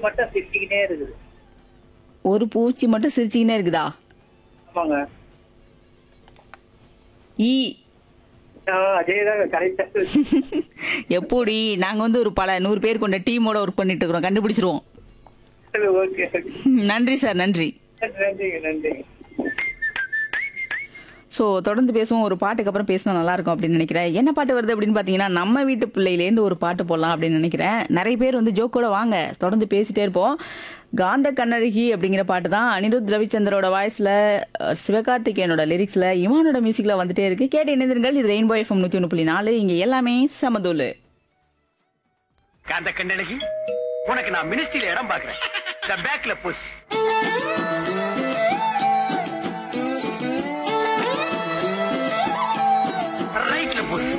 மட்டும் சிரிச்சுக்கிட்டே இருக்குது ஒரு பூச்சி மட்டும் சிரிச்சுக்கினே இருக்குதா ஆமாங்க ஈ ஆ, அதேதாங்க கரெக்டா எப்படி நாங்க வந்து ஒரு பல நூறு பேர் கொண்ட டீமோட ஒர்க் பண்ணிட்டு இருக்கிறோம் கண்டுபிடிச்சிருவோம் ஓகே நன்றி சார் நன்றி நன்றிங்க நன்றிங்க ஸோ தொடர்ந்து பேசுவோம் ஒரு பாட்டுக்கு அப்புறம் பேசினா நல்லா இருக்கும் அப்படின்னு நினைக்கிறேன் என்ன பாட்டு வருது அப்படின்னு பார்த்தீங்கன்னா நம்ம வீட்டு பிள்ளையிலேருந்து ஒரு பாட்டு போடலாம் அப்படின்னு நினைக்கிறேன் நிறைய பேர் வந்து ஜோக்கோட வாங்க தொடர்ந்து பேசிட்டே இருப்போம் காந்த கண்ணழகி அப்படிங்கிற பாட்டு தான் அனிருத் ரவிச்சந்திரோட வாய்ஸ்ல அஹ், சிவகார்த்திகேயனோட லிரிக்ஸ்ல இமானோட மியூசிக்ல வந்துட்டே இருக்கு கேட்டு இணைந்திருங்கள் இது ரெயின்போ எஃப்எம் நூத்தி ஒன்று புள்ளி நாலு இங்க எல்லாமே சமதூலு காந்த கண்ணழகி உனக்கு நான் மினிஸ்ட்ரியில இடம் பாக்குறேன் பேக்ல புஷ்